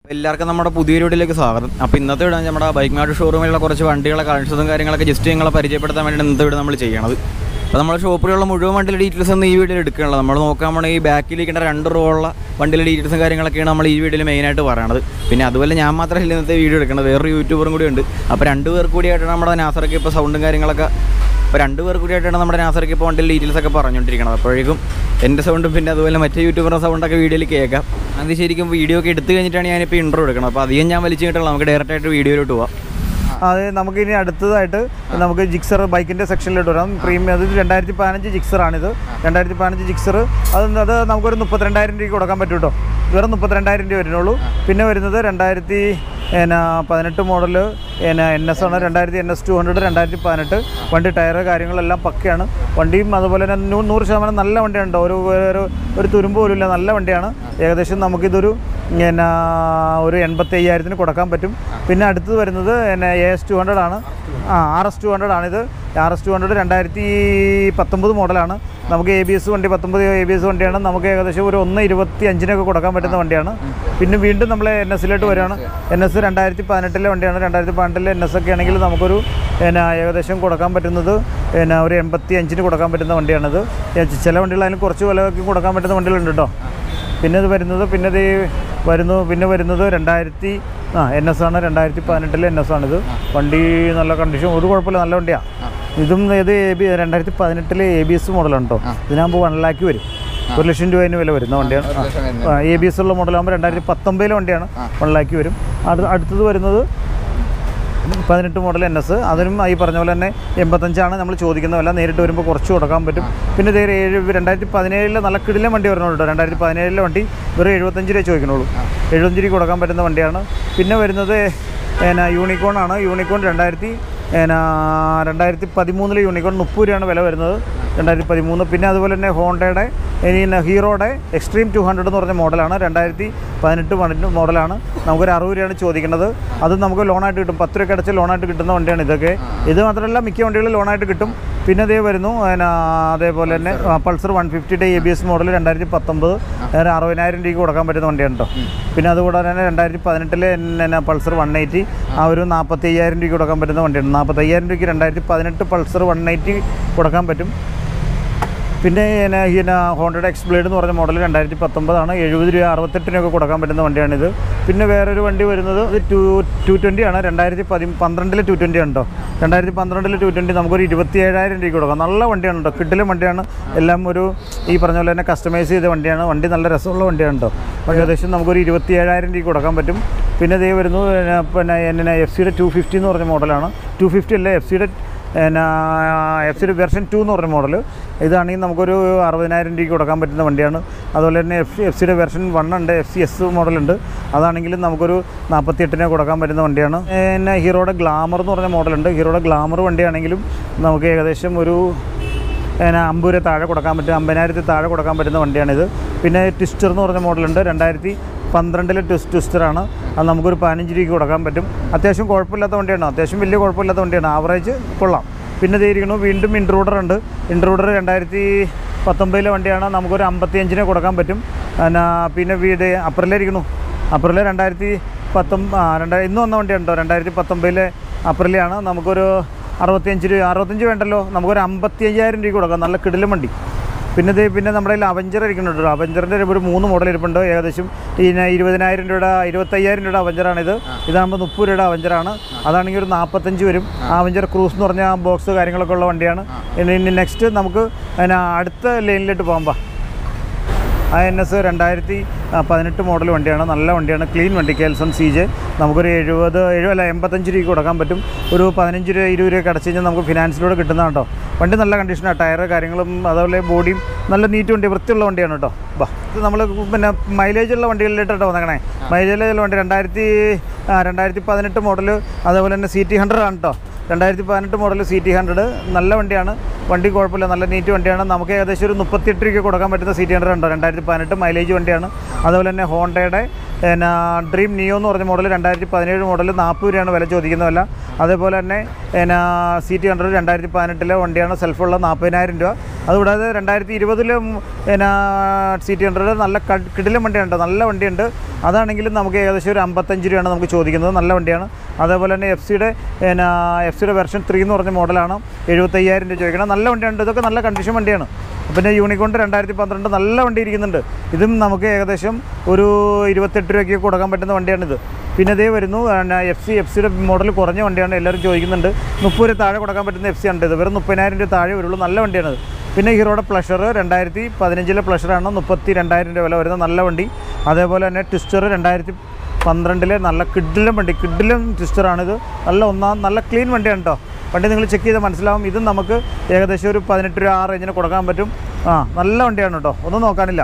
എല്ലാവർക്കും നമ്മുടെ പുതിയ വീഡിയോയിലേക്ക് സ്വാഗതം അപ്പോൾ ഇന്നത്തെ വീഡിയോ നമ്മുടെ ബൈക്ക് മാർട്ട് ഷോറൂമിലുള്ള കുറച്ച് വണ്ടികളെ കളക്ഷൻസും കാര്യങ്ങളൊക്കെ ജസ്റ്റ് നിങ്ങളെ പരിചയപ്പെടുത്താൻ വേണ്ടി ഇന്നത്തെ വീഡിയോ നമ്മൾ ചെയ്യണത് അപ്പോൾ നമ്മുടെ ഷോപ്പിലുള്ള മുഴുവൻ വണ്ടിയുടെ ഡീറ്റെയിൽസ് ഒന്നും ഈ വീഡിയോയിൽ എടുക്കാനുള്ളത് നമ്മൾ നോക്കാൻ പോണ ഈ ബാക്കിലിരിക്കുന്ന രണ്ട് റോ ഉള്ള വണ്ടിയുടെ ഡീറ്റെയിൽസും കാര്യങ്ങളൊക്കെയാണ് നമ്മൾ ഈ വീഡിയോയിൽ മെയിനായിട്ട് പറയണത് പിന്നെ അതുപോലെ ഞാൻ മാത്രമല്ല ഇന്നത്തെ വീഡിയോ എടുക്കുന്നത് വേറൊരു യൂട്യൂബറും കൂടി ഉണ്ട് അപ്പോൾ രണ്ട് പേർ കൂടിയായിട്ടാണ് നമ്മുടെ നാസറൊക്കെ ഇപ്പോൾ സൗണ്ടും കാര്യങ്ങളൊക്കെ അപ്പോൾ രണ്ട് പേർ കൂടിയായിട്ടാണ് നമ്മുടെ നാസർക്ക് ഇപ്പോൾ വണ്ടിയിൽ ഡീറ്റെയിൽസ് ഒക്കെ പറഞ്ഞുകൊണ്ടിരിക്കുന്നത് അപ്പോഴേക്കും എൻ്റെ സൗണ്ടും പിന്നെ അതുപോലെ മറ്റേ യൂട്യൂബറുടെ സൗണ്ടൊക്കെ വീഡിയോയിൽ കേൾക്കാം അത് ശരിക്കും വീഡിയോ ഒക്കെ എടുത്തു കഴിഞ്ഞിട്ടാണ് ഞാനിപ്പോൾ ഇൻട്രോ എടുക്കുന്നത് അപ്പോൾ അധികം ഞാൻ വലിച്ചു കിട്ടുള്ളൂ നമുക്ക് ഡയറക്റ്റ് ആയിട്ട് വീഡിയോയിലോട്ട് പോവാം അത് നമുക്ക് ഇനി അടുത്തതായിട്ട് നമുക്ക് ജിക്സർ ബൈക്കിന്റെ സെക്ഷനിലോട്ട് വരാം പ്രീമിയം അത് രണ്ടായിരത്തി പതിനഞ്ച് ജിക്സറാണിത് രണ്ടായിരത്തി പതിനഞ്ച് ജിക്സർ അത് അത് നമുക്കൊരു മുപ്പത്തിരണ്ടായിരം രൂപയ്ക്ക് കൊടുക്കാൻ പറ്റും കേട്ടോ വെറും മുപ്പത്തിരണ്ടായിരം രൂപ വരുന്നുള്ളൂ പിന്നെ വരുന്നത് രണ്ടായിരത്തി എന്നാ പതിനെട്ട് മോഡൽ എന്നാ എൻ എസ് ആണ് രണ്ടായിരത്തി എൻ എസ് ടു ഹൺഡ്രഡ് രണ്ടായിരത്തി പതിനെട്ട് വണ്ടി ടയർ കാര്യങ്ങളെല്ലാം പക്കയാണ് വണ്ടിയും അതുപോലെ തന്നെ നൂ- നൂറ് ശതമാനം നല്ല വണ്ടിയാണ് ഒരു ഒരു ഒരു തുരുമ്പ് പോലും ഇല്ല നല്ല വണ്ടിയാണ് ഏകദേശം നമുക്കിതൊരു എന്നാ ഒരു എൺപത്തി അയ്യായിരത്തിന് കൊടുക്കാൻ പറ്റും പിന്നെ അടുത്തത് വരുന്നത് എന്നെ എ എസ് ടു ഹൺഡ്രഡ് ആണ് ആ ആർ എസ് ടു ഹൺഡ്രഡ് ആണിത് ആർ എസ് ടു ഹൺഡ്രഡ് രണ്ടായിരത്തി പത്തൊമ്പത് മോഡലാണ് നമുക്ക് എ ബി എസ് വണ്ടി പത്തൊമ്പത് എ ബി എസ് വണ്ടിയാണ് നമുക്ക് ഏകദേശം ഒരു ഒന്ന് ഇരുപത്തി അഞ്ചിനൊക്കെ കൊടുക്കാൻ പറ്റുന്ന വണ്ടിയാണ് പിന്നെ വീണ്ടും നമ്മൾ എൻ എസിലോട്ട് വരികയാണ് എൻ എസ് രണ്ടായിരത്തി പതിനെട്ടിലെ വണ്ടിയാണ് രണ്ടായിരത്തി പതിനെട്ടിലെ എൻ എസ് ഒക്കെ ആണെങ്കിൽ നമുക്കൊരു എന്നാ ഏകദേശം കൊടുക്കാൻ പറ്റുന്നത് എന്നാ ഒരു എൺപത്തി അഞ്ചിന് കൊടുക്കാൻ പറ്റുന്ന വണ്ടിയാണിത് ഏ, ചില വണ്ടികൾ അതിന് കുറച്ച് വിലയ്ക്ക് കൊടുക്കാൻ പറ്റുന്ന വണ്ടികളുണ്ട് കേട്ടോ പിന്നെ ഇത് വരുന്നത് പിന്നെ ഇത് വരുന്നു പിന്നെ വരുന്നത് രണ്ടായിരത്തി ആ എൻ എസ് ആണ് രണ്ടായിരത്തി പതിനെട്ടിലെ എൻ എസ് ആണിത് വണ്ടി നല്ല കണ്ടീഷൻ ഒരു കുഴപ്പമില്ല നല്ല വണ്ടിയാണ് ഇതും ഇത് എ ബി രണ്ടായിരത്തി പതിനെട്ടിലെ എ ബി എസ് മോഡലാണ് കേട്ടോ ഇതിനാകുമ്പോൾ വൺ ലാക്ക് വരും ഒരു ലക്ഷം രൂപ അതിന് വില വരുന്ന വണ്ടിയാണ് എ ബി എസ് ഉള്ള മോഡലാകുമ്പോൾ രണ്ടായിരത്തി പത്തൊമ്പതിലെ വണ്ടിയാണ് വൺ ലാക്ക് വരും അടുത്ത അടുത്തത് വരുന്നത് പതിനെട്ട് മോഡൽ എൻ എസ് അതിനും ഈ പറഞ്ഞ പോലെ തന്നെ എൺപത്തഞ്ചാണ് നമ്മൾ ചോദിക്കുന്ന വില നേരിട്ട് വരുമ്പോൾ കുറച്ച് കൊടുക്കാൻ പറ്റും പിന്നെ ഇതേ ഏഴ് രണ്ടായിരത്തി പതിനേഴിലെ നല്ല കിടിലം വണ്ടി വരുന്നുണ്ട് കേട്ടോ രണ്ടായിരത്തി പതിനേഴിലെ വണ്ടി വെറും എഴുപത്തഞ്ച് രൂപ ചോദിക്കണുള്ളൂ എഴുപത്തഞ്ച് രൂപ കൊടുക്കാൻ പറ്റുന്ന വണ്ടിയാണ് പിന്നെ വരുന്നത് എന്നാ യൂണിക്കോൺ ആണ് യൂണിക്കോൺ രണ്ടായിരത്തി എന്നാ രണ്ടായിരത്തി പതിമൂന്നിലെ യൂണിക്കോൺ മുപ്പത് രൂപയാണ് വില വരുന്നത് രണ്ടായിരത്തി പതിമൂന്ന് പിന്നെ അതുപോലെ തന്നെ ഹോണ്ടയുടെ ഇനി പിന്നെ ഹീറോയുടെ എക്സ്ട്രീം ടു ഹൺഡ്രഡ് എന്ന് പറഞ്ഞ മോഡലാണ് രണ്ടായിരത്തി പതിനെട്ട് പതിനെട്ട് മോഡലാണ് നമുക്കൊരു അറുപത് രൂപയാണ് ചോദിക്കുന്നത് അത് നമുക്ക് ലോണായിട്ട് കിട്ടും പത്ത് രൂപ അടച്ച് ലോണായിട്ട് കിട്ടുന്ന വണ്ടിയാണ് ഇതൊക്കെ ഇത് മാത്രമല്ല മിക്ക വണ്ടികളും ലോണായിട്ട് കിട്ടും പിന്നെ അതേ വരുന്നു പിന്നെ അതേപോലെ തന്നെ ആ, പൾസർ വൺ ഫിഫ്റ്റിയുടെ എ ബി എസ് മോഡൽ രണ്ടായിരത്തി പത്തൊമ്പത് ഒരു അറുപതിനായിരം രൂപയ്ക്ക് കൊടുക്കാൻ പറ്റുന്ന വണ്ടിയാണ് കേട്ടോ പിന്നെ അതുകൂടാതെ തന്നെ രണ്ടായിരത്തി പതിനെട്ടിലെ പിന്നെ പൾസർ വൺ എയ്റ്റി ആ ഒരു നാൽപ്പത്തി അയ്യായിരം രൂപയ്ക്ക് കൊടുക്കാൻ പറ്റുന്ന വണ്ടിയാണ് നാൽപ്പത്തി അയ്യായിരം രൂപയ്ക്ക് രണ്ടായിരത്തി പതിനെട്ട് പൾസർ വൺ എയ്റ്റി കൊടുക്കാൻ പറ്റും പിന്നെ പിന്നെ പിന്നെ ഹോണ്ടയുടെ എക്സ്പ്ലേഡ് എന്ന് പറഞ്ഞ മോഡൽ രണ്ടായിരത്തി പത്തൊമ്പതാണ് എഴുപത് രൂപ അറുപത്തെട്ടിനൊക്കെ കൊടുക്കാൻ പറ്റുന്ന വണ്ടിയാണിത് പിന്നെ വേറൊരു വണ്ടി വരുന്നത് ഇത് ടു ടു ട്വൻറ്റി ആണ് രണ്ടായിരത്തി പതി പന്ത്രണ്ടിലെ ടു ട്വൻറ്റി ഉണ്ടോ രണ്ടായിരത്തി പന്ത്രണ്ടിലെ ടു ട്വൻറ്റി നമുക്കൊരു ഇരുപത്തി ഏഴായിരം രൂപയ്ക്ക് കൊടുക്കാം നല്ല വണ്ടിയാണ് കേട്ടോ കിട്ടിലും വണ്ടിയാണ് എല്ലാം ഒരു ഈ പറഞ്ഞ പോലെ തന്നെ കസ്റ്റമൈസ് ചെയ്ത വണ്ടിയാണ് വണ്ടി നല്ല രസമുള്ള വണ്ടിയാണ് കേട്ടോ വണ്ടി ഏകദേശം നമുക്കൊരു ഇരുപത്തി ഏഴായിരം രൂപയ്ക്ക് കൊടുക്കാൻ പറ്റും പിന്നെ ഇതേ വരുന്നു പിന്നെ പിന്നെ എഫ് സിയുടെ ടു ഫിഫ്റ്റി എന്ന് പറഞ്ഞ മോഡലാണ് ടു ഫിഫ്റ്റി അല്ല എഫ് സിയുടെ പിന്നെ എഫ് സിയുടെ വെർഷൻ ടു എന്ന് പറഞ്ഞ മോഡൽ ഇതാണെങ്കിൽ നമുക്കൊരു അറുപതിനായിരം രൂപയ്ക്ക് കൊടുക്കാൻ പറ്റുന്ന വണ്ടിയാണ് അതുപോലെ തന്നെ എഫ് എഫ് സിയുടെ വെർഷൻ വൺ ഉണ്ട് എഫ് സി എസ് മോഡലുണ്ട് അതാണെങ്കിലും നമുക്കൊരു നാൽപ്പത്തി എട്ടിന് കൊടുക്കാൻ പറ്റുന്ന വണ്ടിയാണ് പിന്നെ ഹീറോയുടെ ഗ്ലാമർ എന്ന് പറഞ്ഞ മോഡലുണ്ട് ഹീറോയുടെ ഗ്ലാമർ വണ്ടിയാണെങ്കിലും നമുക്ക് ഏകദേശം ഒരു പിന്നെ അമ്പത് രൂപ താഴെ കൊടുക്കാൻ പറ്റും അമ്പതിനായിരത്തിൽ താഴെ കൊടുക്കാൻ പറ്റുന്ന വണ്ടിയാണിത് പിന്നെ ട്വിസ്റ്റർ എന്ന് പറഞ്ഞ മോഡലുണ്ട് രണ്ടായിരത്തി പന്ത്രണ്ടിലെ ട്വിസ് ട്വിസ്റ്ററാണ് അത് നമുക്കൊരു പതിനഞ്ച് രൂപയ്ക്ക് കൊടുക്കാൻ പറ്റും അത്യാവശ്യം കുഴപ്പമില്ലാത്ത വണ്ടിയാണ് അത്യാവശ്യം വലിയ കുഴപ്പമില്ലാത്ത വണ്ടിയാണ് ആവറേജ് കൊള്ളാം പിന്നെ ഇരിക്കുന്നു വീണ്ടും ഇൻട്രൂഡർ ഉണ്ട് ഇൻട്രൂഡർ രണ്ടായിരത്തി പത്തൊമ്പതിലെ വണ്ടിയാണ് നമുക്കൊരു അമ്പത്തിയഞ്ചിന് കൊടുക്കാൻ പറ്റും പിന്നെ പിന്നെ വീട് അപ്പറിലിരിക്കണു അപ്പറിൽ രണ്ടായിരത്തി പത്തൊമ്പ ആ രണ്ടായിരം ഇന്ന് വന്ന വണ്ടിയുണ്ടോ രണ്ടായിരത്തി പത്തൊമ്പതിലെ അപ്പറിലാണ് നമുക്കൊരു അറുപത്തിയഞ്ച് രൂപ അറുപത്തഞ്ച് വേണ്ടല്ലോ നമുക്കൊരു അമ്പത്തി അയ്യായിരം രൂപ കൊടുക്കാം നല്ല കിടിലം വണ്ടി പിന്നെ ഇത് പിന്നെ നമ്മുടെ കയ്യിൽ അവഞ്ചർ ഇരിക്കുന്നുണ്ട് അവഞ്ചറിൻ്റെ ഒരു മൂന്ന് മോഡൽ ഇരിപ്പുണ്ട് ഏകദേശം പിന്നെ ഇരുപതിനായിരം രൂപയുടെ ഇരുപത്തയ്യായിരം രൂപയുടെ അവഞ്ചറാണിത് ഇതാകുമ്പോൾ മുപ്പത് രൂപയുടെ അവഞ്ചറാണ് അതാണെങ്കിൽ ഒരു നാൽപ്പത്തഞ്ച് വരും ആ അവഞ്ചർ ക്രൂസ് എന്ന് പറഞ്ഞ ബോക്സ് കാര്യങ്ങളൊക്കെ ഉള്ള വണ്ടിയാണ് ഇനി ഇനി നെക്സ്റ്റ് നമുക്ക് പിന്നെ അടുത്ത ലൈനിലോട്ട് പോകുമ്പോൾ ആ എൻ എസ് രണ്ടായിരത്തി പതിനെട്ട് മോഡൽ വണ്ടിയാണ് നല്ല വണ്ടിയാണ് ക്ലീൻ വണ്ടി കേൽസൺ സി ജെ നമുക്കൊരു എഴുപത് എഴുപതല്ല എൺപത്തഞ്ച് രൂപയ്ക്ക് കൊടുക്കാൻ പറ്റും ഒരു പതിനഞ്ച് രൂപ ഇരുപത് രൂപ അടച്ചു കഴിഞ്ഞാൽ നമുക്ക് ഫിനാൻസിലൂടെ കിട്ടുന്നതാണ് കേട്ടോ വണ്ടി നല്ല കണ്ടീഷനാണ് ടയർ കാര്യങ്ങളും അതുപോലെ ബോഡിയും നല്ല നീറ്റ് വണ്ടി വൃത്തിയുള്ള വണ്ടിയാണ് കേട്ടോ ബാ ഇത് നമ്മൾ പിന്നെ മൈലേജ് ഉള്ള വണ്ടികളിലോട്ടോ വന്നേക്കണേ മൈലേജ് ഉള്ള വണ്ടി രണ്ടായിരത്തി ആ, രണ്ടായിരത്തി പതിനെട്ട് മോഡൽ അതുപോലെ തന്നെ സി ടി ഹൺഡ്രഡ് ആണ് കേട്ടോ രണ്ടായിരത്തി പതിനെട്ട് മോഡൽ സി ടി ഹൺഡ്രഡ് നല്ല വണ്ടിയാണ് വണ്ടി കുഴപ്പമില്ല നല്ല നീറ്റ് വണ്ടിയാണ് നമുക്ക് ഏകദേശം ഒരു മുപ്പത്തിയെട്ട് രൂപയ്ക്ക് കൊടുക്കാൻ പറ്റുന്ന സി ടി ഹൺഡ്രഡ് ഉണ്ടോ രണ്ടായിരത്തി പതിനെട്ട് മൈലേജ് വണ്ടിയാണ് അതുപോലെ തന്നെ ഹോണ്ടയുടെ പിന്നെ ഡ്രീം നിയോ എന്ന് പറഞ്ഞ മോഡൽ രണ്ടായിരത്തി പതിനേഴ് മോഡൽ നാൽപ്പത് രൂപയാണ് വില ചോദിക്കുന്ന വില അതേപോലെ തന്നെ പിന്നെ സി ടി ഹൺഡ്രഡ് രണ്ടായിരത്തി പതിനെട്ടിലെ വണ്ടിയാണ് സെൽഫുള്ള നാൽപ്പതിനായിരം രൂപ അതുകൂടാതെ രണ്ടായിരത്തി ഇരുപതിലും പിന്നെ സി ടി ഹൺഡ്രഡ് നല്ല കട്- കിടിലൻ വണ്ടിയുണ്ട് നല്ല വണ്ടിയുണ്ട് അതാണെങ്കിലും നമുക്ക് ഏകദേശം ഒരു അമ്പത്തഞ്ച് രൂപയാണ് നമുക്ക് ചോദിക്കുന്നത് നല്ല വണ്ടിയാണ് അതേപോലെ തന്നെ എഫ് സിയുടെ പിന്നെ എഫ് സിയുടെ വെർഷൻ ത്രീ എന്ന് പറഞ്ഞ മോഡലാണ് എഴുപത്തയ്യായിരം രൂപ ചോദിക്കണം നല്ല വണ്ടിയുണ്ട് ഇതൊക്കെ നല്ല കണ്ടീഷൻ വണ്ടിയാണ് പിന്നെ യൂണിക്കോണ്ട് രണ്ടായിരത്തി പന്ത്രണ്ട് നല്ല വണ്ടി ഇരിക്കുന്നുണ്ട് ഇതും നമുക്ക് ഏകദേശം ഒരു ഇരുപത്തെട്ട് രൂപയ്ക്ക് കൊടുക്കാൻ പറ്റുന്ന വണ്ടിയാണിത് പിന്നെ ഇതേ വരുന്നു എഫ് സി എഫ് സിയുടെ മോഡൽ കുറഞ്ഞ വണ്ടിയാണ് എല്ലാവരും ചോദിക്കുന്നുണ്ട് മുപ്പത് രൂപ താഴെ കൊടുക്കാൻ പറ്റുന്ന എഫ് സി ഉണ്ട് ഇത് വെറും മുപ്പതിനായിരം രൂപ താഴെ വരുള്ളൂ നല്ല വണ്ടിയാണിത് പിന്നെ ഹീറോയുടെ പ്ലഷർ രണ്ടായിരത്തി പതിനഞ്ചിലെ പ്ലഷറാണ് മുപ്പത്തി രണ്ടായിരം രൂപ വില വരുന്ന നല്ല വണ്ടി അതേപോലെ തന്നെ ട്വിസ്റ്റർ രണ്ടായിരത്തി പന്ത്രണ്ടിലെ നല്ല കിഡിലും വണ്ടി കിഡിലും ട്വിസ്റ്ററാണിത് നല്ല ഒന്നാം നല്ല ക്ലീൻ വണ്ടിയാണ് കേട്ടോ വണ്ടി നിങ്ങൾ ചെക്ക് ചെയ്താൽ മനസ്സിലാവും ഇതും നമുക്ക് ഏകദേശം ഒരു പതിനെട്ട് രൂപ ആ റേഞ്ചിന് കൊടുക്കാൻ പറ്റും ആ നല്ല വണ്ടിയാണ് കേട്ടോ ഒന്നും നോക്കാനില്ല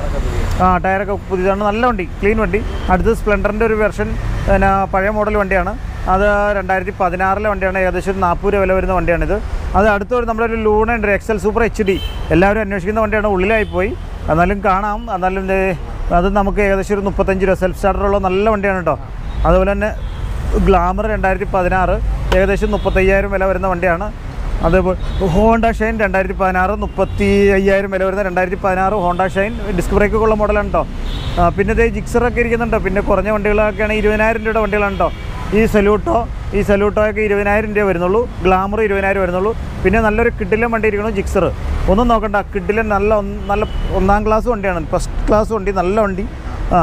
ആ ടയറൊക്കെ പുതിയതാണ് നല്ല വണ്ടി ക്ലീൻ വണ്ടി അടുത്തത് സ്പ്ലെൻഡറിൻ്റെ ഒരു വെർഷൻ പിന്നെ പഴയ മോഡൽ വണ്ടിയാണ് അത് രണ്ടായിരത്തി പതിനാറിലെ വണ്ടിയാണ് ഏകദേശം ഒരു നാൽപ്പത് രൂപ വില വരുന്ന വണ്ടിയാണിത് അത് അടുത്തൊരു നമ്മുടെ ഒരു ലൂണ ഉണ്ട് എക്സൽ സൂപ്പർ എച്ച് ഡി എല്ലാവരും അന്വേഷിക്കുന്ന വണ്ടിയാണ് ഉള്ളിലായി പോയി എന്നാലും കാണാം എന്നാലും ദേ അത് നമുക്ക് ഏകദേശം ഒരു മുപ്പത്തഞ്ച് രൂപ സെൽഫ് സ്റ്റാർട്ടറുള്ള നല്ല വണ്ടിയാണ് കേട്ടോ അതുപോലെ തന്നെ ഗ്ലാമർ രണ്ടായിരത്തി പതിനാറ് ഏകദേശം മുപ്പത്തയ്യായിരം വില വരുന്ന വണ്ടിയാണ് അതേപോലെ ഹോണ്ട ഷൈൻ രണ്ടായിരത്തി പതിനാറ് മുപ്പത്തി അയ്യായിരം വില വരുന്ന രണ്ടായിരത്തി പതിനാറ് ഹോണ്ട ഷൈൻ ഡിസ്ക് ബ്രേക്കൊക്കെ ഉള്ള മോഡലാണ് കേട്ടോ ആ, പിന്നെ ഇതേ ജിക്സറൊക്കെ ഇരിക്കുന്നുണ്ടോ പിന്നെ കുറഞ്ഞ വണ്ടികളൊക്കെയാണ് ഇരുപതിനായിരം രൂപയുടെ വണ്ടികളാണ് കേട്ടോ ഈ സല്യൂട്ടോ ഈ സല്യൂട്ടോയൊക്കെ ഇരുപതിനായിരം രൂപ വരുന്നുള്ളൂ ഗ്ലാമർ ഇരുപതിനായിരം വരുന്നുള്ളൂ പിന്നെ നല്ലൊരു കിഡിലൻ വണ്ടി ഇരിക്കണം ജിക്സർ ഒന്നും നോക്കണ്ട കിഡിലൻ നല്ല ഒന്ന് നല്ല ഒന്നാം ക്ലാസ് വണ്ടിയാണ് ഫസ്റ്റ് ക്ലാസ് വണ്ടി നല്ല വണ്ടി ആ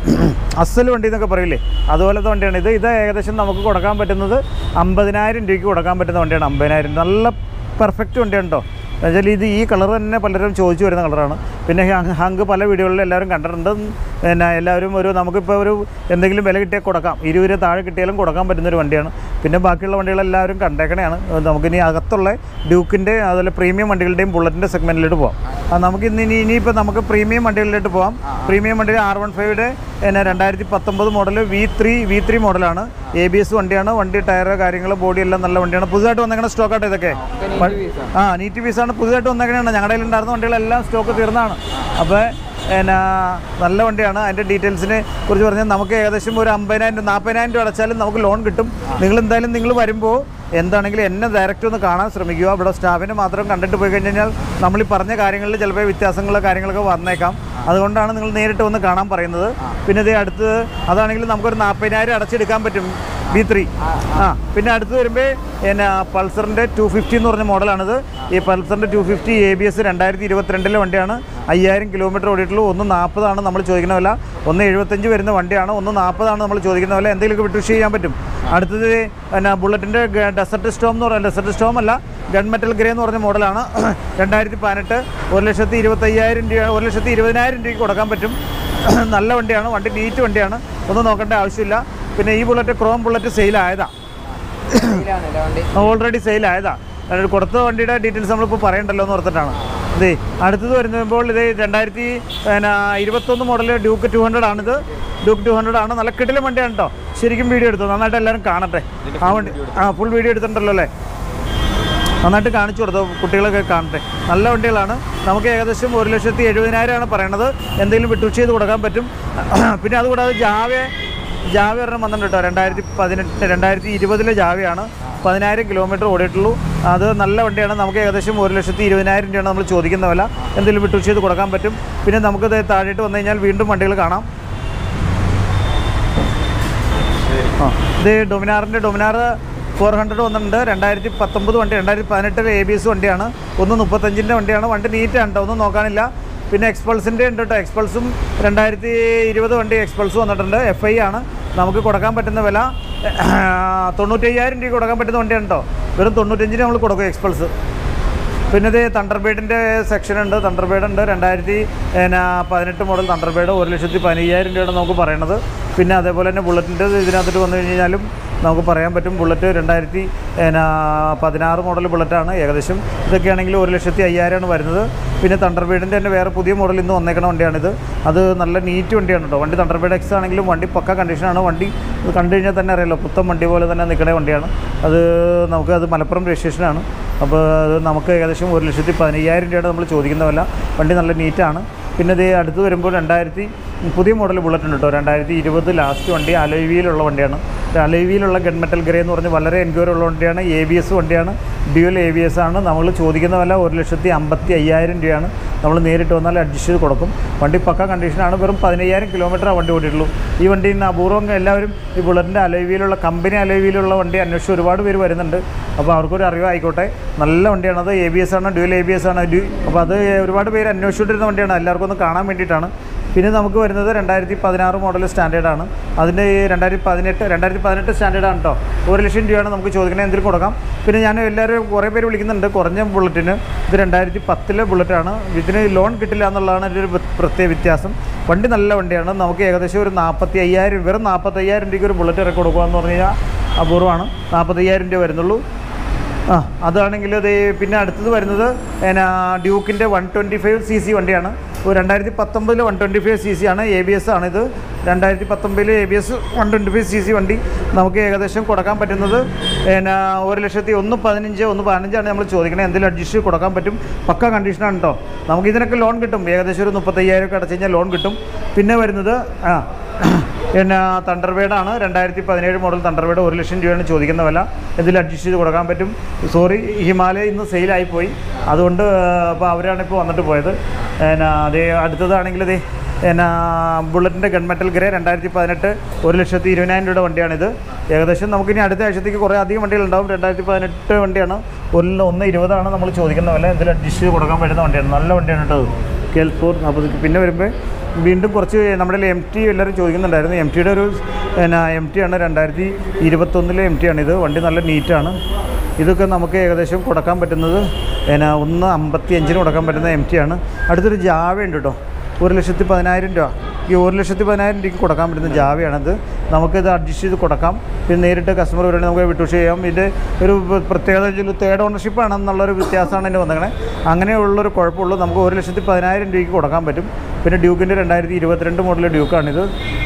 അസൽ വണ്ടി എന്നൊക്കെ പറയില്ലേ അതുപോലത്തെ വണ്ടിയാണ് ഇത് ഇത് ഏകദേശം നമുക്ക് കൊടുക്കാൻ പറ്റുന്നത് അമ്പതിനായിരം രൂപയ്ക്ക് കൊടുക്കാൻ പറ്റുന്ന വണ്ടിയാണ് അമ്പതിനായിരം നല്ല പെർഫെക്റ്റ് വണ്ടിയാണ് കേട്ടോ എന്നുവെച്ചാൽ ഇത് ഈ കളർ തന്നെ പലരും ചോദിച്ചു വരുന്ന കളറാണ് പിന്നെ ഹങ് ഹങ്ക് പല വീഡിയോകളിലും എല്ലാവരും കണ്ടിട്ടുണ്ട് പിന്നെ എല്ലാവരും ഒരു നമുക്കിപ്പോൾ ഒരു എന്തെങ്കിലും വില കിട്ടിയാൽ കൊടുക്കാം ഇരുപത് രൂപ താഴെ കിട്ടിയാലും കൊടുക്കാൻ പറ്റുന്ന ഒരു വണ്ടിയാണ് പിന്നെ ബാക്കിയുള്ള വണ്ടികളെല്ലാവരും കണ്ടേക്കണെയാണ് നമുക്കിനി അകത്തുള്ള ഡ്യൂക്കിൻ്റെ അതുപോലെ പ്രീമിയം വണ്ടികളുടെയും ബുള്ളറ്റിൻ്റെ സെഗ്മെൻറ്റിലോട്ട് പോകാം ആ നമുക്ക് ഇന്ന് ഇനി ഇനിയിപ്പോൾ നമുക്ക് പ്രീമിയം വണ്ടികളിലോട്ട് പോകാം പ്രീമിയം വണ്ടിയിൽ ആർ വൺ ഫൈവിയുടെ പിന്നെ രണ്ടായിരത്തി പത്തൊമ്പത് model V three V three മോഡലാണ് എ ബി എസ് വണ്ടിയാണ് വണ്ടി ടയർ കാര്യങ്ങൾ ബോഡി എല്ലാം നല്ല വണ്ടിയാണ് പുതുതായിട്ട് വന്നേക്കുന്ന സ്റ്റോക്കാട്ടോ ഇതൊക്കെ ആ നീറ്റ് പീസാണ് പുതുതായിട്ട് വന്നേക്കണതാണ് ഞങ്ങളുടെ കയ്യിൽ ഉണ്ടായിരുന്ന വണ്ടികളെല്ലാം സ്റ്റോക്ക് തീർന്നതാണ് അപ്പോൾ എന്നാ നല്ല വണ്ടിയാണ് അതിൻ്റെ ഡീറ്റെയിൽസിനെ കുറിച്ച് പറഞ്ഞാൽ നമുക്ക് ഏകദേശം ഒരു അമ്പതിനായിരം രൂപ നാൽപ്പതിനായിരം രൂപ അടച്ചാലും നമുക്ക് ലോൺ കിട്ടും നിങ്ങൾ എന്തായാലും നിങ്ങൾ വരുമ്പോൾ എന്താണെങ്കിലും എന്നെ ഡയറക്റ്റ് ഒന്ന് കാണാൻ ശ്രമിക്കുക ഇവിടെ സ്റ്റാഫിനെ മാത്രം കണ്ടിട്ട് പോയി കഴിഞ്ഞാൽ നമ്മൾ ഈ പറഞ്ഞ കാര്യങ്ങളിൽ ചിലപ്പോൾ വ്യത്യാസങ്ങളോ കാര്യങ്ങളൊക്കെ വന്നേക്കാം അതുകൊണ്ടാണ് നിങ്ങൾ നേരിട്ട് വന്ന് കാണാൻ പറയുന്നത് പിന്നെ ഇത് അടുത്ത് അതാണെങ്കിൽ നമുക്കൊരു നാൽപ്പതിനായിരം അടച്ചെടുക്കാൻ പറ്റും ബി ത്രീ ആ പിന്നെ അടുത്ത് വരുമ്പോൾ പിന്നെ പൾസറിൻ്റെ ടു ഫിഫ്റ്റി എന്ന് പറഞ്ഞ മോഡലാണിത് ഈ പൾസറിൻ്റെ two fifty A B S രണ്ടായിരത്തി ഇരുപത്തിരണ്ടിലെ വണ്ടിയാണ് അയ്യായിരം കിലോമീറ്റർ ഓടിയിട്ടുള്ളൂ ഒന്ന് നാൽപ്പതാണ് നമ്മൾ ചോദിക്കുന്ന വില ഒന്ന് എഴുപത്തഞ്ച് വരുന്ന വണ്ടിയാണ് ഒന്ന് നാൽപ്പതാണ് നമ്മൾ ചോദിക്കുന്ന വില എന്തെങ്കിലുമൊക്കെ വിട്ടുഷ് ചെയ്യാൻ പറ്റും അടുത്തത് പിന്നെ ബുള്ളറ്റിൻ്റെ ഡെസർട്ട് സ്റ്റോം എന്ന് പറയുന്നത് ഡെസർട്ട് സ്റ്റോം അല്ല ഗൺമെറ്റൽ ഗ്രേ എന്ന് പറഞ്ഞ മോഡലാണ് രണ്ടായിരത്തി പതിനെട്ട് ഒരു ലക്ഷത്തി ഇരുപത്തയ്യായിരം രൂപ ഒരു ലക്ഷത്തി ഇരുപതിനായിരം രൂപയ്ക്ക് കൊടുക്കാൻ പറ്റും നല്ല വണ്ടിയാണ് വണ്ടി നീറ്റ് വണ്ടിയാണ് ഒന്നും നോക്കേണ്ട ആവശ്യമില്ല പിന്നെ ഈ ബുള്ളറ്റ് ക്രോം ബുള്ളറ്റ് സെയിലായതാണ് ഓൾറെഡി സെയിലായതാ അതായത് കൊടുത്ത വണ്ടിയുടെ ഡീറ്റെയിൽസ് നമ്മളിപ്പോൾ പറയണ്ടല്ലോ എന്ന് ഓർത്തിട്ടാണ് ഇതേ അടുത്തത് വരുമ്പോൾ ഇത് രണ്ടായിരത്തി പിന്നെ ഇരുപത്തൊന്ന് മോഡൽ ഡ്യൂക്ക് ടു ഹൺഡ്രഡ് ആണിത് ഡ്യൂക്ക് ടു ഹൺഡ്രഡ് ആണ് നല്ല കിട്ടിലെ വണ്ടിയാണ് കേട്ടോ ശരിക്കും വീഡിയോ എടുത്തു നന്നായിട്ട് എല്ലാവരും കാണട്ടെ ആ വണ്ടി ആ ഫുൾ വീഡിയോ എടുത്തിട്ടുണ്ടല്ലോ അല്ലേ നന്നായിട്ട് കാണിച്ചു കൊടുത്തു കുട്ടികളൊക്കെ കാണട്ടെ നല്ല വണ്ടികളാണ് നമുക്ക് ഏകദേശം ഒരു ലക്ഷത്തി എഴുപതിനായിരമാണ് പറയണത് എന്തെങ്കിലും വിട്ടുവീഴ്ച ചെയ്ത് കൊടുക്കാൻ പറ്റും പിന്നെ അതുകൂടാതെ ജാവ ജാവ ഒരെണ്ണം വന്നിട്ടുണ്ട് കേട്ടോ രണ്ടായിരത്തി പതിനെട്ട് രണ്ടായിരത്തി ഇരുപതിലെ ജാവയാണ് പതിനായിരം കിലോമീറ്റർ ഓടിയിട്ടുള്ളൂ അത് നല്ല വണ്ടിയാണ് നമുക്ക് ഏകദേശം ഒരു ലക്ഷത്തി ഇരുപതിനായിരം രൂപയാണ് നമ്മൾ ചോദിക്കുന്ന വില എന്തെങ്കിലും വിട്ടുവീഴ്ച ചെയ്ത് കൊടുക്കാൻ പറ്റും പിന്നെ നമുക്കത് താഴേട്ട് വന്നു കഴിഞ്ഞാൽ വീണ്ടും വണ്ടികൾ കാണാം ആ ഇത് ഡൊമിനാറിൻ്റെ ഡൊമിനാർ ഫോർ ഹൺഡ്രഡ് വന്നിട്ടുണ്ട് രണ്ടായിരത്തി പത്തൊമ്പത് വണ്ടി രണ്ടായിരത്തി പതിനെട്ടിലെ എ ബി എസ് വണ്ടിയാണ് ഒന്ന് മുപ്പത്തഞ്ചിൻ്റെ വണ്ടിയാണ് വണ്ടി നീറ്റാണ് കേട്ടോ ഒന്നും നോക്കാനില്ല പിന്നെ എക്സ്പൾസിൻ്റെ ഉണ്ട് കേട്ടോ എക്സ്പൾസും രണ്ടായിരത്തി ഇരുപത് വണ്ടി എക്സ്പൾസ് വന്നിട്ടുണ്ട് എഫ് ഐ ആണ് നമുക്ക് കൊടുക്കാൻ പറ്റുന്ന വില തൊണ്ണൂറ്റയ്യായിരം രൂപ കൊടുക്കാൻ പറ്റുന്ന വണ്ടിയാണ് കേട്ടോ വെറും തൊണ്ണൂറ്റഞ്ചിന് നമ്മൾ കൊടുക്കും എക്സ്പൾസ് പിന്നെ ഇത് തണ്ടർബേഡിൻ്റെ സെക്ഷൻ ഉണ്ട് തണ്ടർബേഡ് ഉണ്ട് രണ്ടായിരത്തി പിന്നെ പതിനെട്ട് മോഡൽ തണ്ടർബേഡ് ഒരു ലക്ഷത്തി പതിനയ്യായിരം രൂപയാണ് നമുക്ക് പറയണത് പിന്നെ അതേപോലെ തന്നെ ബുള്ളറ്റിൻ്റെ ഇതിനകത്തോട്ട് വന്നു കഴിഞ്ഞാലും നമുക്ക് പറയാൻ പറ്റും ബുള്ളറ്റ് രണ്ടായിരത്തി പിന്നെ പതിനാറ് മോഡൽ ബുള്ളറ്റാണ് ഏകദേശം ഇതൊക്കെയാണെങ്കിൽ ഒരു ലക്ഷത്തി അയ്യായിരമാണ് വരുന്നത് പിന്നെ തണ്ടർബേഡിൻ്റെ തന്നെ വേറെ പുതിയ മോഡൽ ഇന്ന് വന്നേക്കണ വണ്ടിയാണിത് അത് നല്ല നീറ്റ് വണ്ടിയാണ് കേട്ടോ വണ്ടി തണ്ടർബേഡ് എക്സ് ആണെങ്കിലും വണ്ടി പക്ക കണ്ടീഷനാണ് വണ്ടി ഇത് കണ്ടു കഴിഞ്ഞാൽ തന്നെ അറിയാലോ പുത്തൻ വണ്ടി പോലെ തന്നെ നിൽക്കുന്ന വണ്ടിയാണ് അത് നമുക്ക് അത് മലപ്പുറം രജിസ്ട്രേഷനാണ് അപ്പോൾ അത് നമുക്ക് ഏകദേശം ഒരു ലക്ഷത്തി പതിനയ്യായിരം രൂപയുടെ നമ്മൾ ചോദിക്കുന്ന വില വണ്ടി നല്ല നീറ്റാണ് പിന്നെ ഇത് അടുത്ത് വരുമ്പോൾ രണ്ടായിരത്തി പുതിയ മോഡൽ ബുള്ളറ്റ് ഉണ്ട് കേട്ടോ രണ്ടായിരത്തി ഇരുപത് ലാസ്റ്റ് വണ്ടി അലോയിവിയിലുള്ള വണ്ടിയാണ് അലൈവിയിലുള്ള ഗൺമെറ്റൽ ഗ്രേ എന്ന് പറഞ്ഞ് വളരെ എൻക്വയറി ഉള്ള വണ്ടിയാണ് എ ബി എസ് വണ്ടിയാണ് ഡ്യുവൽ എ ബി എസ് ആണ് നമ്മൾ ചോദിക്കുന്ന വില ഒരു ലക്ഷത്തി അമ്പത്തി അയ്യായിരം രൂപയാണ് നമ്മൾ നേരിട്ട് വന്നാൽ അഡ്ജസ്റ്റ് ചെയ്ത് കൊടുക്കും വണ്ടി പക്ക കണ്ടീഷനാണ് വെറും പതിനയ്യായിരം കിലോമീറ്റർ വണ്ടി ഓടിയിട്ടുള്ളൂ ഈ വണ്ടി ഇന്ന് അപൂർവം എല്ലാവരും ഈ ബുള്ളറ്റിൻ്റെ അലൈവിയിലുള്ള കമ്പനി അലൈവിയിലുള്ള വണ്ടി അന്വേഷിച്ച് ഒരുപാട് പേര് വരുന്നുണ്ട് അപ്പോൾ അവർക്കൊരു അറിവായിക്കോട്ടെ നല്ല വണ്ടിയാണ് അത് എ ബി എസ് ആണ് ഡ്യുവൽ എ ബി എസ് ആണ് ഡ്യൂ അപ്പോൾ അത് ഒരുപാട് പേര് അന്വേഷിച്ചുകൊണ്ടിരുന്ന വണ്ടിയാണ് എല്ലാവർക്കും ഒന്ന് കാണാൻ വേണ്ടിയിട്ടാണ് പിന്നെ നമുക്ക് വരുന്നത് രണ്ടായിരത്തി പതിനാറ് മോഡൽ സ്റ്റാൻഡേർഡാണ് അതിൻ്റെ ഈ രണ്ടായിരത്തി പതിനെട്ട് രണ്ടായിരത്തി പതിനെട്ട് സ്റ്റാൻഡേർഡാണ് കേട്ടോ ഒരു ലക്ഷം രൂപയാണ് നമുക്ക് ചോദിക്കണേ എന്തെങ്കിലും കൊടുക്കാം പിന്നെ ഞാൻ എല്ലാവരും കുറേ പേര് വിളിക്കുന്നുണ്ട് കുറഞ്ഞ ബുള്ളറ്റിന് ഇത് രണ്ടായിരത്തി പത്തിലെ ബുള്ളറ്റാണ് ഇതിന് ലോൺ കിട്ടില്ല എന്നുള്ളതാണ് ഇതിൻ്റെ ഒരു പ്ര- പ്രത്യേക വ്യത്യാസം വണ്ടി നല്ല വണ്ടിയാണ് നമുക്ക് ഏകദേശം ഒരു നാൽപ്പത്തി അയ്യായിരം വെറും നാൽപ്പത്തി അയ്യായിരം രൂപയ്ക്ക് ഒരു ബുള്ളറ്റ് ഇറക്കി കൊടുക്കുക എന്ന് പറഞ്ഞു കഴിഞ്ഞാൽ അപൂർവമാണ് നാൽപ്പത്തയ്യായിരം രൂപ വരുന്നുള്ളൂ ആ അതാണെങ്കിൽ അത് പിന്നെ അടുത്തത് വരുന്നത് എന്നാ ഡ്യൂക്കിൻ്റെ one twenty five C C വണ്ടിയാണ് ഒരു രണ്ടായിരത്തി പത്തൊമ്പതിൽ one twenty five C C ആണ് എ ബി എസ് ആണിത് രണ്ടായിരത്തി പത്തൊമ്പതിൽ A B S one twenty five C C വണ്ടി നമുക്ക് ഏകദേശം കൊടുക്കാൻ പറ്റുന്നത് എന്നാ ഒരു ലക്ഷത്തി ഒന്ന് പതിനഞ്ച് ഒന്ന് പതിനഞ്ചാണ് നമ്മൾ ചോദിക്കണത് എന്തെങ്കിലും അഡ്ജസ്റ്റ് കൊടുക്കാൻ പറ്റും പക്ക കണ്ടീഷനാണ് കേട്ടോ നമുക്ക് ഇതിനൊക്കെ ലോൺ കിട്ടും ഏകദേശം ഒരു മുപ്പത്തയ്യായിരം ഒക്കെ അടച്ചു കഴിഞ്ഞാൽ ലോൺ കിട്ടും പിന്നെ വരുന്നത് ആ പിന്നെ തണ്ടർവേഡാണ് രണ്ടായിരത്തി പതിനേഴ് മോഡൽ തണ്ടർവേഡ് ഒരു ലക്ഷം രൂപയാണ് ചോദിക്കുന്ന വില ഇതിൽ അഡ്ജസ്റ്റ് ചെയ്ത് കൊടുക്കാൻ പറ്റും സോറി ഹിമാലയ ഇന്ന് സെയിലായി പോയി അതുകൊണ്ട് അപ്പോൾ അവരാണ് ഇപ്പോൾ വന്നിട്ട് പോയത് പിന്നെ അതേ അടുത്തതാണെങ്കിൽ ഇതേ പിന്നെ ബുള്ളറ്റിൻ്റെ ഗൺമെറ്റൽ ഗ്രേ രണ്ടായിരത്തി പതിനെട്ട് ഒരു ലക്ഷത്തി ഇരുപതിനായിരം രൂപയുടെ വണ്ടിയാണിത് ഏകദേശം നമുക്കിനി അടുത്ത ആഴ്ചത്തേക്ക് കുറേ അധികം വണ്ടികളുണ്ടാവും രണ്ടായിരത്തി പതിനെട്ട് വണ്ടിയാണ് ഒരു ഒന്ന് ഇരുപതാണ് നമ്മൾ ചോദിക്കുന്ന വില ഇതിൽ അഡ്ജസ്റ്റ് ചെയ്ത് കൊടുക്കാൻ പറ്റുന്ന വണ്ടിയാണ് നല്ല വണ്ടിയാണ് കേട്ടോ കെൽ ഫോർ നാൽപ്പത് പിന്നെ വരുമ്പോൾ വീണ്ടും കുറച്ച് നമ്മുടെ എം ടി എല്ലാവരും ചോദിക്കുന്നുണ്ടായിരുന്നു എം ടിയുടെ ഒരു പിന്നെ എം ടി ആണ് രണ്ടായിരത്തി ഇരുപത്തൊന്നിലെ എം ടി ആണ് ഇത് വണ്ടി നല്ല നീറ്റാണ് ഇതൊക്കെ നമുക്ക് ഏകദേശം കൊടുക്കാൻ പറ്റുന്നത് പിന്നെ ഒന്ന് അമ്പത്തി അഞ്ചിന് കൊടുക്കാൻ പറ്റുന്ന എം ടി ആണ് അടുത്തൊരു ജാവ ഉണ്ട് കേട്ടോ ഒരു ലക്ഷത്തി പതിനായിരം രൂപ ഈ ഒരു ലക്ഷത്തി പതിനായിരം രൂപയ്ക്ക് കൊടുക്കാൻ പറ്റുന്ന ജാവയാണിത് നമുക്കിത് അഡ്ജസ്റ്റ് ചെയ്ത് കൊടുക്കാം പിന്നെ നേരിട്ട് കസ്റ്റമർ വരുവാണെങ്കിൽ നമുക്ക് വിട്ടുഷ ചെയ്യാം ഇതിൻ്റെ ഒരു പ്ര- പ്രത്യേകത വെച്ചാൽ തേർഡ് ഓണർഷിപ്പ് ആണെന്നുള്ളൊരു വ്യത്യാസമാണ് ഇതിന് വന്നേക്കണേ അങ്ങനെയുള്ളൊരു കുഴപ്പമുള്ളൂ നമുക്ക് ഒരു ലക്ഷത്തി പതിനായിരം രൂപയ്ക്ക് കൊടുക്കാൻ പറ്റും പിന്നെ ഡ്യൂക്കിൻ്റെ രണ്ടായിരത്തി ഇരുപത്തിരണ്ട് മോഡൽ ഡ്യൂക്കാണിത്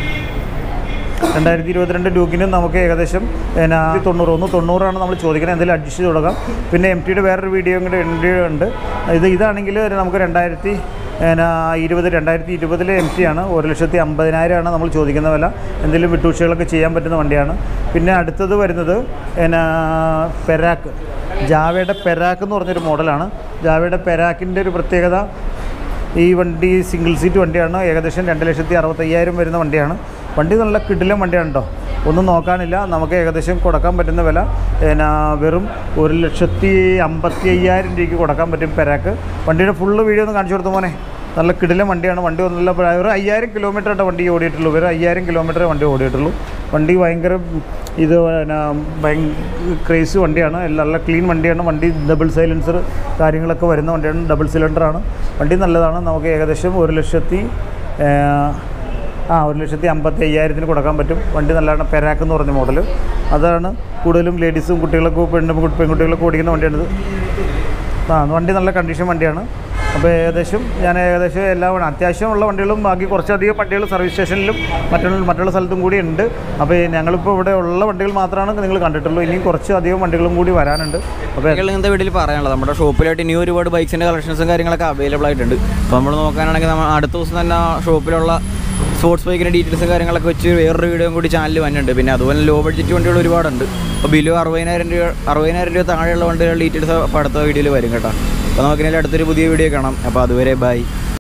രണ്ടായിരത്തി ഇരുപത്തിരണ്ട് ഡ്യൂക്കിന് നമുക്ക് ഏകദേശം പിന്നെ തൊണ്ണൂറ് ഒന്ന് തൊണ്ണൂറാണ് നമ്മൾ ചോദിക്കുന്നത് എന്തെങ്കിലും അഡ്ജസ്റ്റ് ചെയ്ത് കൊടുക്കാം പിന്നെ എം ടിയുടെ വേറൊരു വീഡിയോ കൂടെ ഉണ്ട് ഉണ്ട് ഇത് ഇതാണെങ്കിൽ നമുക്ക് രണ്ടായിരത്തി പിന്നെ ഇരുപത് രണ്ടായിരത്തി ഇരുപതിലെ എം ടി ആണ് ഒരു ലക്ഷത്തി അമ്പതിനായിരമാണ് നമ്മൾ ചോദിക്കുന്ന വില എന്തെങ്കിലും വിട്ടുവീഴ്ചകളൊക്കെ ചെയ്യാൻ പറ്റുന്ന വണ്ടിയാണ് പിന്നെ അടുത്തത് വരുന്നത് പിന്നെ പെരാക്ക് ജാവയുടെ പെരാക്ക് എന്ന് പറഞ്ഞൊരു മോഡലാണ് ജാവയുടെ പെരാക്കിൻ്റെ ഒരു പ്രത്യേകത ഈ വണ്ടി സിംഗിൾ സീറ്റ് വണ്ടിയാണ് ഏകദേശം രണ്ട് ലക്ഷത്തി അറുപത്തയ്യായിരം വരുന്ന വണ്ടിയാണ് വണ്ടി നല്ല കിടിലം വണ്ടിയാണ് കേട്ടോ ഒന്നും നോക്കാനില്ല നമുക്ക് ഏകദേശം കൊടുക്കാൻ പറ്റുന്ന വില പിന്നെ വെറും ഒരു ലക്ഷത്തി അമ്പത്തി അയ്യായിരം രൂപയ്ക്ക് കൊടുക്കാൻ പറ്റും പെരാക്ക് വണ്ടിയുടെ ഫുള്ള് വീഡിയോ ഒന്ന് കാണിച്ചു കൊടുത്തു മോനെ നല്ല കിടിലം വണ്ടിയാണ് വണ്ടി ഒന്നുമില്ല ഒരു അയ്യായിരം കിലോമീറ്റർ ആയിട്ട് വണ്ടി ഓടിയിട്ടുള്ളൂ വെറും അയ്യായിരം കിലോമീറ്റർ വണ്ടി ഓടിയിട്ടുള്ളൂ വണ്ടി ഭയങ്കര ഇത് പിന്നെ ഭയങ്കര ക്രേസ് വണ്ടിയാണ് എല്ലാം നല്ല ക്ലീൻ വണ്ടിയാണ് വണ്ടി ഡബിൾ സൈലൻസർ കാര്യങ്ങളൊക്കെ വരുന്ന വണ്ടിയാണ് ഡബിൾ സിലിണ്ടറാണ് വണ്ടി നല്ലതാണ് നമുക്ക് ഏകദേശം ഒരു ലക്ഷത്തി ഏഹ്, ആ ഒരു ലക്ഷത്തി അമ്പത്തി അയ്യായിരത്തിന് കൊടുക്കാൻ പറ്റും വണ്ടി നല്ലതാണ് പെരാക്ക് എന്ന് പറഞ്ഞ മോഡൽ അതാണ് കൂടുതലും ലേഡീസും കുട്ടികളൊക്കെ പെണ്ണും പെൺകുട്ടികളൊക്കെ ഓടിക്കുന്ന വണ്ടിയാണിത് ആ വണ്ടി നല്ല കണ്ടീഷൻ വണ്ടിയാണ് അപ്പോൾ ഏകദേശം ഞാൻ ഏകദേശം എല്ലാ വ- അത്യാവശ്യമുള്ള വണ്ടികളും ബാക്കി കുറച്ചധികം വണ്ടികൾ സർവീസ് സ്റ്റേഷനിലും മറ്റുള്ള മറ്റുള്ള സ്ഥലത്തും കൂടി ഉണ്ട് അപ്പോൾ ഈ ഞങ്ങളിപ്പോൾ ഇവിടെ ഉള്ള വണ്ടികൾ മാത്രമാണ് നിങ്ങൾ കണ്ടിട്ടുള്ളൂ ഇനിയും കുറച്ച് അധികം വണ്ടികളും കൂടി വരാനുണ്ട് അപ്പോൾ നിങ്ങൾ ഇങ്ങനത്തെ വീട്ടിൽ പറയാനുള്ളത് നമ്മുടെ ഷോപ്പിലായിട്ട് ഇനി ഒരുപാട് ബൈക്സിൻ്റെ കളക്ഷൻസും കാര്യങ്ങളൊക്കെ അവൈലബിൾ ആയിട്ടുണ്ട് അപ്പോൾ നമ്മൾ നോക്കാനാണെങ്കിൽ നമ്മൾ അടുത്ത ദിവസം തന്നെ ആ ഷോപ്പിലുള്ള സ്പോർട്സ് ബൈക്കിൻ്റെ ഡീറ്റെയിൽസും കാര്യങ്ങളൊക്കെ വെച്ച് വേറൊരു വീഡിയോ കൂടി ചാനൽ വന്നിട്ടുണ്ട് പിന്നെ അതുപോലെ ലോ ബഡ്ജറ്റ് വണ്ടികൾ ഒരുപാടുണ്ട് അപ്പോൾ ബിലോ അറുപതിനായിരം രൂപ അറുപതിനായിരം രൂപ താഴെയുള്ള വണ്ടികളുടെ ഡീറ്റെയിൽസ് അപ്പോൾ അടുത്ത വീഡിയോയിൽ വരും കേട്ടോ അപ്പോൾ നമുക്കിനി അടുത്തൊരു പുതിയ വീഡിയോ കാണാം അപ്പോൾ അതുവരെ ബൈ